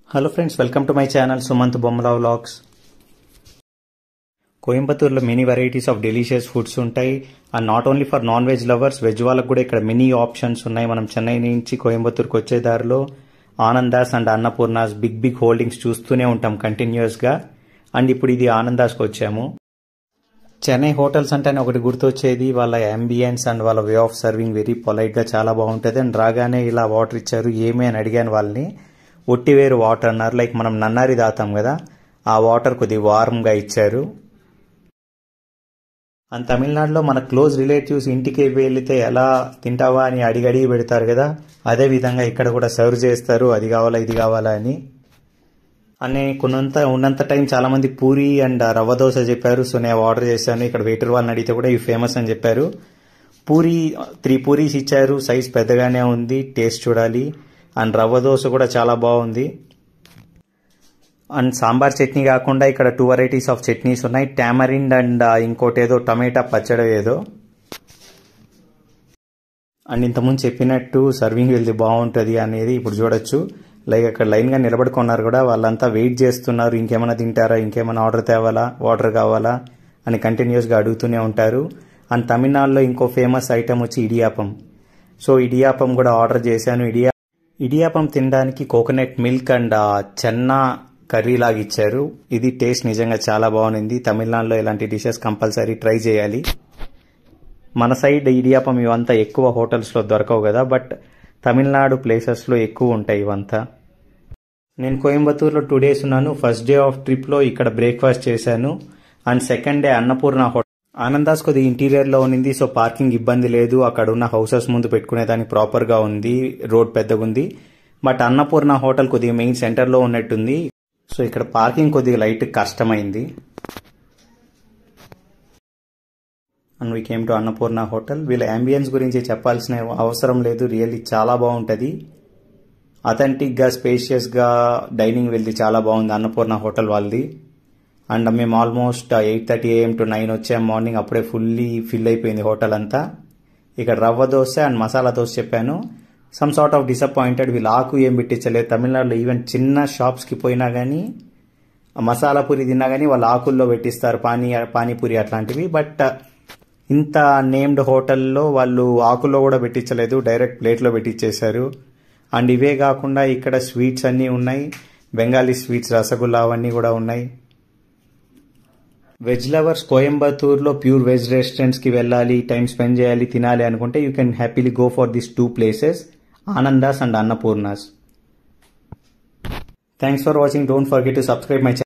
hello friends welcome to my channel Sumanth Bommala vlogs కోయంబత్తూరులో many varieties of delicious foods ఉంటాయి and not only for non veg lovers veg వాళ్ళకు కూడా ఇక్కడ many options ఉన్నాయి మనం చెన్నై నుంచి కోయంబత్తూరుకి వచ్చే దారిలో Anandas and Annapoornas big big hoardings చూస్తూనే ఉంటాం కంటిన్యూస్గా అండ్ ఇప్పుడు ఇది ఆనందాస్కి వచ్చాము చెన్నై హోటల్స్ అంటేనే ఒకటి గుర్తొచ్చేది వాళ్ళ అంబియన్స్ అండ్ వాళ్ళ వే ఆఫ్ సర్వింగ్ వెరీ పొలైట్గా చాలా బాగుంటుంది అండ్ రాగానే ఇలా వాటర్ ఇచ్చారు ఏమి అని అడిగాను వాళ్ళని ఒట్టివేరు వాటర్ అన్నారు లైక్ మనం నన్నారి దాతాం కదా ఆ వాటర్ కొద్ది వార్మ్గా ఇచ్చారు అండ్ తమిళనాడులో మన క్లోజ్ రిలేటివ్స్ ఇంటికి వెళితే ఎలా తింటావా అని అడిగి అడిగి పెడతారు కదా అదే విధంగా ఇక్కడ కూడా సర్వ్ చేస్తారు అది కావాలా ఇది కావాలా అని అని కొన్నంత ఉన్నంత టైం చాలా మంది పూరి అండ్ రవ్వ దోశ చెప్పారు సో నేను ఆర్డర్ చేశాను ఇక్కడ వెయిటర్ వాళ్ళని అడిగితే కూడా ఇవి ఫేమస్ అని చెప్పారు పూరి త్రీ పూరీస్ ఇచ్చారు సైజ్ పెద్దగానే ఉంది టేస్ట్ చూడాలి అండ్ రవ్వ దోశ కూడా చాలా బాగుంది అండ్ సాంబార్ చట్నీ కాకుండా ఇక్కడ టూ వెరైటీస్ ఆఫ్ చట్నీస్ ఉన్నాయి టామరిండ్ అండ్ ఇంకోటి ఏదో టమాటా పచ్చడి ఏదో అండ్ ఇంతకుముందు చెప్పినట్టు సర్వింగ్ వెళ్తే బాగుంటుంది అనేది ఇప్పుడు చూడొచ్చు లైక్ అక్కడ లైన్గా నిలబడుకున్నారు కూడా వాళ్ళంతా వెయిట్ చేస్తున్నారు ఇంకేమైనా తింటారా ఇంకేమైనా ఆర్డర్ తేవాలా వాటర్ కావాలా అని కంటిన్యూస్గా అడుగుతూనే ఉంటారు అండ్ తమిళనాడులో ఇంకో ఫేమస్ ఐటమ్ వచ్చి ఇడియాపం సో ఇడియాపం కూడా ఆర్డర్ చేశాను ఇడియా ఇడియాపం తినడానికి coconut milk and chana curry లాగా ఇచ్చారు ఇది టేస్ట్ నిజంగా చాలా బాగుంది తమిళనాడులో ఇలాంటి డిషెస్ కంపల్సరీ ట్రై చేయాలి మన సైడ్ ఇడియాపం ఇవంతా ఎక్కువ హోటల్స్లో దొరకవు కదా బట్ తమిళనాడు ప్లేసెస్లో ఎక్కువ ఉంటాయి ఇవంతా నేను కోయంబత్తూరులో టూ డేస్ ఉన్నాను ఫస్ట్ డే ఆఫ్ ట్రిప్లో ఇక్కడ బ్రేక్ఫాస్ట్ చేశాను and second day Annapoorna hotel Anandas కొద్ది ఇంటీరియర్లో ఉన్నింది సో పార్కింగ్ ఇబ్బంది లేదు అక్కడ ఉన్న హౌసెస్ ముందు పెట్టుకునేదానికి ప్రాపర్గా ఉంది రోడ్ పెద్దగా ఉంది బట్ అన్నపూర్ణ హోటల్ కొద్దిగా మెయిన్ సెంటర్లో ఉన్నట్టుంది సో ఇక్కడ పార్కింగ్ కొద్దిగా లైట్ కష్టమైంది and we came to Annapoorna hotel వీళ్ళ అంబియన్స్ గురించి చెప్పాల్సిన అవసరం లేదు రియల్లీ చాలా బాగుంటుంది అథెంటిక్గా స్పేషియస్గా డైనింగ్ వెళ్తే చాలా బాగుంది అన్నపూర్ణ హోటల్ వాళ్ళది అండ్ మేము almost eight thirty AM to nine వచ్చాం మార్నింగ్ అప్పుడే ఫుల్లీ ఫిల్ అయిపోయింది హోటల్ అంతా ఇక్కడ రవ్వ దోశ అండ్ మసాలా దోశ చెప్పాను సమ్ సార్ట్ ఆఫ్ డిసప్పాయింటెడ్ వీళ్ళు ఆకు ఏం పెట్టించలేదు తమిళనాడులో ఈవెన్ చిన్న షాప్స్కి పోయినా కానీ మసాలా పూరి తిన్నా కానీ వాళ్ళు ఆకుల్లో పెట్టిస్తారు పానీ పానీపూరి అట్లాంటివి బట్ ఇంత నేమ్డ్ హోటల్లో వాళ్ళు ఆకుల్లో కూడా పెట్టించలేదు డైరెక్ట్ ప్లేట్లో పెట్టించేశారు అండ్ ఇవే కాకుండా ఇక్కడ స్వీట్స్ అన్నీ ఉన్నాయి బెంగాలీ స్వీట్స్ రసగుల్లా అవన్నీ కూడా ఉన్నాయి వెజ్ లవర్స్ కోయంబత్తూర్లో ప్యూర్ వెజ్ రెస్టారెంట్స్కి వెళ్ళాలి టైం స్పెండ్ చేయాలి తినాలి అనుకుంటే you can happily go for this two places Anandas and Annapoornas thanks for watching don't forget to subscribe my